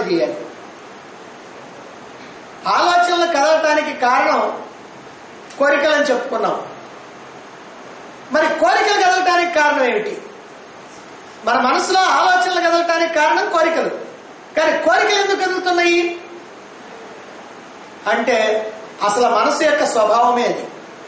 ఆలోచనలు చేయాలి ఆలోచనలు కదలటానికి కారణం కోరికలని చెప్పుకున్నాం మరి కోరికలు కదలటానికి కారణం ఏమిటి మన మనసులో ఆలోచనలు కదలటానికి కారణం కోరికలు కానీ కోరికలు ఎందుకు కదులుతున్నాయి అంటే అసలు మనసు యొక్క స్వభావమే అది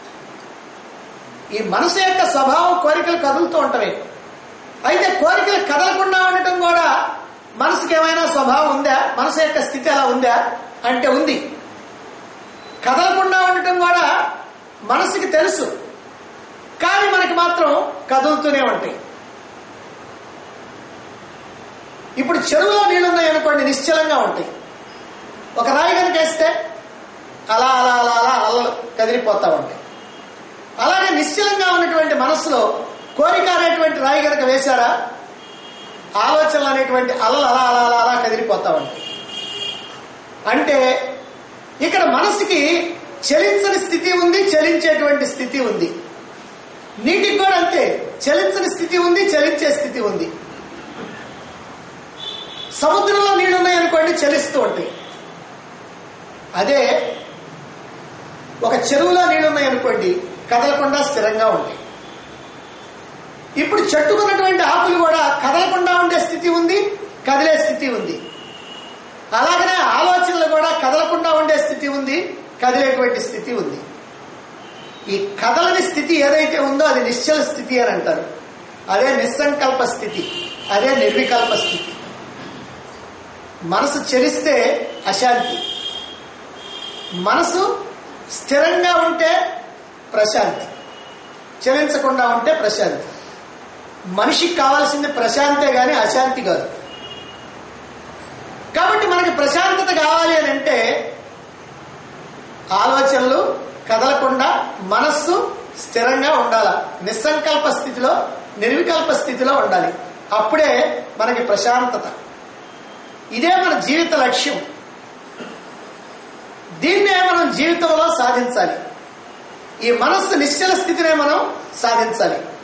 ఈ మనసు యొక్క స్వభావం కోరికలు కదులుతూ ఉంటవే అయితే కోరికలు కదలకుండా ఉండటం కూడా మనసుకి ఏమైనా స్వభావం ఉందా మనసు యొక్క స్థితి అలా ఉందా అంటే ఉంది కదలకుండా ఉండటం కూడా మనసుకి తెలుసు కానీ మనకి మాత్రం కదులుతూనే ఉంటాయి ఇప్పుడు చెరువులో నీళ్లు ఉన్నాయి అనుకోండి నిశ్చలంగా ఉంటాయి ఒక రాయి కనుక వేస్తే అలా అలా అలా అలా అలలు కదిలిపోతా ఉంటాయి అలాగే నిశ్చలంగా ఉన్నటువంటి మనస్సులో కోరిక అనేటువంటి రాయి కనుక వేశారా ఆలోచనలు అనేటువంటి అలలు అలా అలా అలా అలా కదిలిపోతా ఉంటాయి అంటే ఇక్కడ మనసుకి చలించని స్థితి ఉంది చలించేటువంటి స్థితి ఉంది నీటికి కూడా అంతే చలించని స్థితి ఉంది చలించే స్థితి ఉంది సముద్రంలో నీళ్లు ఉన్నాయనుకోండి చలిస్తూ ఉంటాయి అదే ఒక చెరువులో నీళ్లు ఉన్నాయనుకోండి కదలకుండా స్థిరంగా ఉంటాయి ఇప్పుడు చెట్టుకున్నటువంటి ఆకులు కూడా కదలకుండా ఉండే స్థితి ఉంది కదిలే స్థితి ఉంది అలాగనే ఆలోచనలు కూడా కదలకుండా ఉండే స్థితి ఉంది కదిలేటువంటి స్థితి ఉంది ఈ కదలని స్థితి ఏదైతే ఉందో అది నిశ్చల స్థితి అని అంటారు అదే నిస్సంకల్ప స్థితి అదే నిర్వికల్ప స్థితి మనసు చెలిస్తే అశాంతి మనసు స్థిరంగా ఉంటే ప్రశాంతి చలించకుండా ఉంటే ప్రశాంతి మనిషికి కావాల్సింది ప్రశాంతే గాని అశాంతి కాదు కాబట్టి మనకి ప్రశాంతత కావాలి అని అంటే ఆలోచనలు కదలకుండా మనస్సు స్థిరంగా ఉండాల నిస్సంకల్ప స్థితిలో నిర్వికల్ప స్థితిలో ఉండాలి అప్పుడే మనకి ప్రశాంతత ఇదే మన జీవిత లక్ష్యం దీన్నే మనం జీవితంలో సాధించాలి ఈ మనస్సు నిశ్చల స్థితినే మనం సాధించాలి